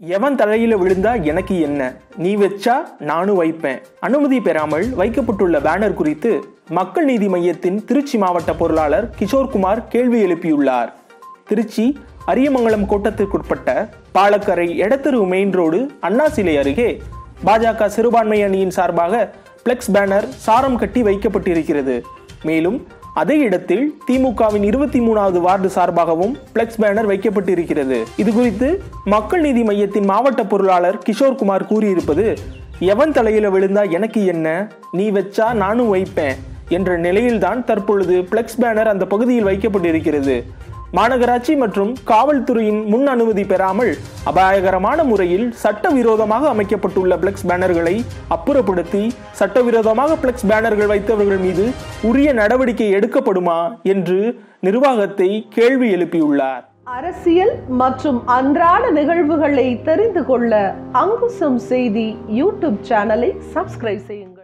எவன் தலையில விழுந்தா எனக்கு என்ன நீ வச்சா நானும் வைப்பேன் அனுமதி பெறாமல் வைக்கப்பட்டுள்ள பேனர் குறித்து மக்கள் நீதி மையத்தின் திருச்சி மாவட்ட பொருளாளர் கிஷோர்குமார் கேள்வி எழுப்பியுள்ளார் திருச்சி அரியமங்கலம் கோட்டத்திற்குட்பட்ட பாலக்கரை எடத்தெரு மெயின் ரோடு அண்ணா சிலை அருகே பாஜக சிறுபான்மை அணியின் சார்பாக பிளெக்ஸ் பேனர் சாரம் கட்டி வைக்கப்பட்டிருக்கிறது மேலும் அதே இடத்தில் திமுகவின் இருபத்தி மூணாவது வார்டு சார்பாகவும் பிளெக்ஸ் பேனர் வைக்கப்பட்டிருக்கிறது இது குறித்து மக்கள் நீதி மையத்தின் மாவட்ட பொருளாளர் கிஷோர்குமார் கூறியிருப்பது எவன் தலையில விழுந்தா எனக்கு என்ன நீ வச்சா நானும் வைப்பேன் என்ற நிலையில்தான் தற்பொழுது பிளெக்ஸ் பேனர் அந்த பகுதியில் வைக்கப்பட்டிருக்கிறது மாநகராட்சி மற்றும் காவல்துறையின் முன் அனுமதி பெறாமல் அபாயகரமான முறையில் சட்டவிரோதமாக அமைக்கப்பட்டுள்ள பிளெக்ஸ் பேனர்களை அப்புறப்படுத்தி சட்டவிரோதமாக பிளெக்ஸ் பேனர்கள் வைத்தவர்கள் மீது உரிய நடவடிக்கை எடுக்கப்படுமா என்று நிர்வாகத்தை கேள்வி எழுப்பியுள்ளார் அரசியல் மற்றும் அன்றாட நிகழ்வுகளை தெரிந்து கொள்ள அங்குசம் செய்தி யூடியூப் சேனலை சப்ஸ்கிரைப் செய்யுங்கள்